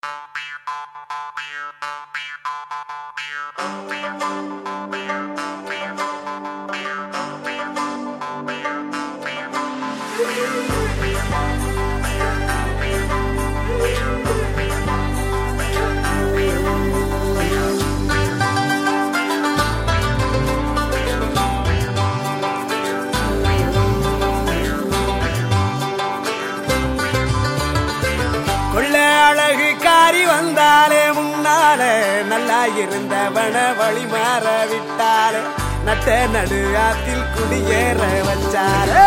கொள்ள அழகு காரி வந்தாலே முன்னாலே நல்லா இருந்தவன வழி மாற விட்டாலே நட்ட நடு ஆத்தில் குடியேற வச்சாரே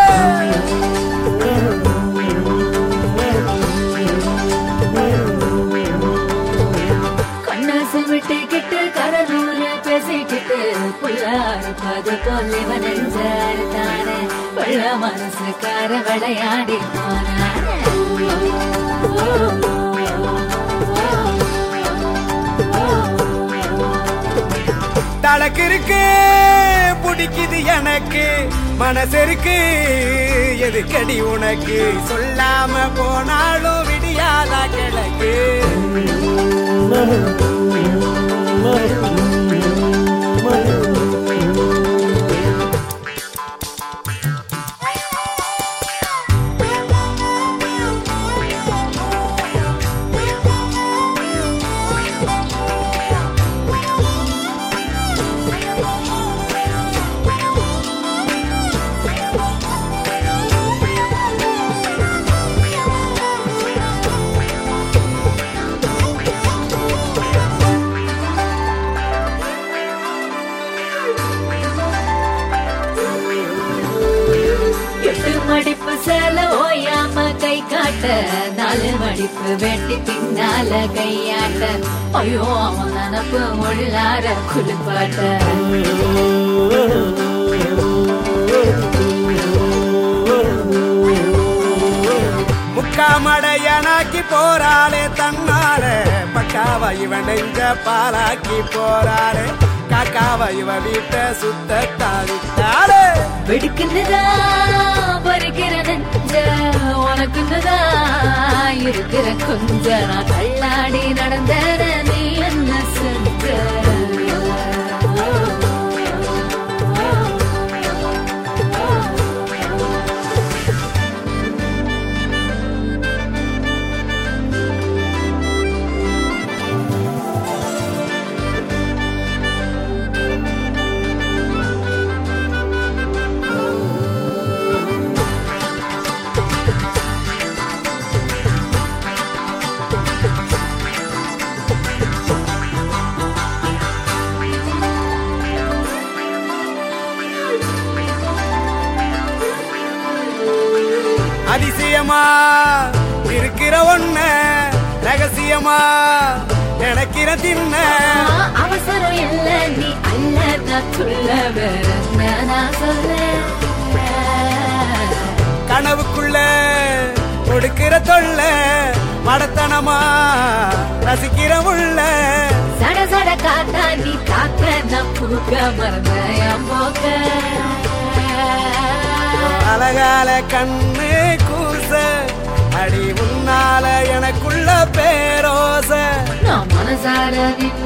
கண்ணாசு விட்டுக்கிட்டு கடலூர பேசிக்கிட்டு புள்ளாரு பது போல நெஞ்சாரு தானே வெள்ள மனசுக்கார விளையாடி போனானே தலக்கு இருக்கு பிடிக்குது எனக்கு மனசருக்கு எதுக்கடி உனக்கு சொல்லாம போனாலும் விடியாதா கிழக்கு எட்டு மடிப்பு சேல ஓயாம கை காட்ட நாலு மடிப்பு வெட்டி பின்னால கையாட்ட ஐயோ அவன் நினப்பு முள்ளார குளிப்பாட்ட முக்காமடையனாக்கி போறாளே தன்னாலே பக்காவ இவன் நெஞ்ச பாலாக்கி போறாளே காக்காவ இவ வீட்டை சுத்த தாவிட்டாளே வெடிக்குன்னுதா பறிக்கிற நெஞ்ச உனக்குன்னுதா இருக்கிற கொஞ்ச நான் தள்ளாடி நடந்த நீ என்ன செஞ்ச அதிசயமா இருக்கிற ஒண்ண ரகசியமா நினைக்கிற தின்ன அவசரம் இல்ல நீ அல்ல நான் சொல்ல வேற என்ன நான் சொல்ல கனவுக்குள்ள கொடுக்கிற தொல்ல மடத்தனமா ரசிக்கிற உள்ள சட சட காத்தா நீ காக்க நான் பூக்க மறந்த என் போக்க அழகால கண்ணு கூச அடி உன்னால எனக்குள்ள பேரோச நான் மனசார நின்ன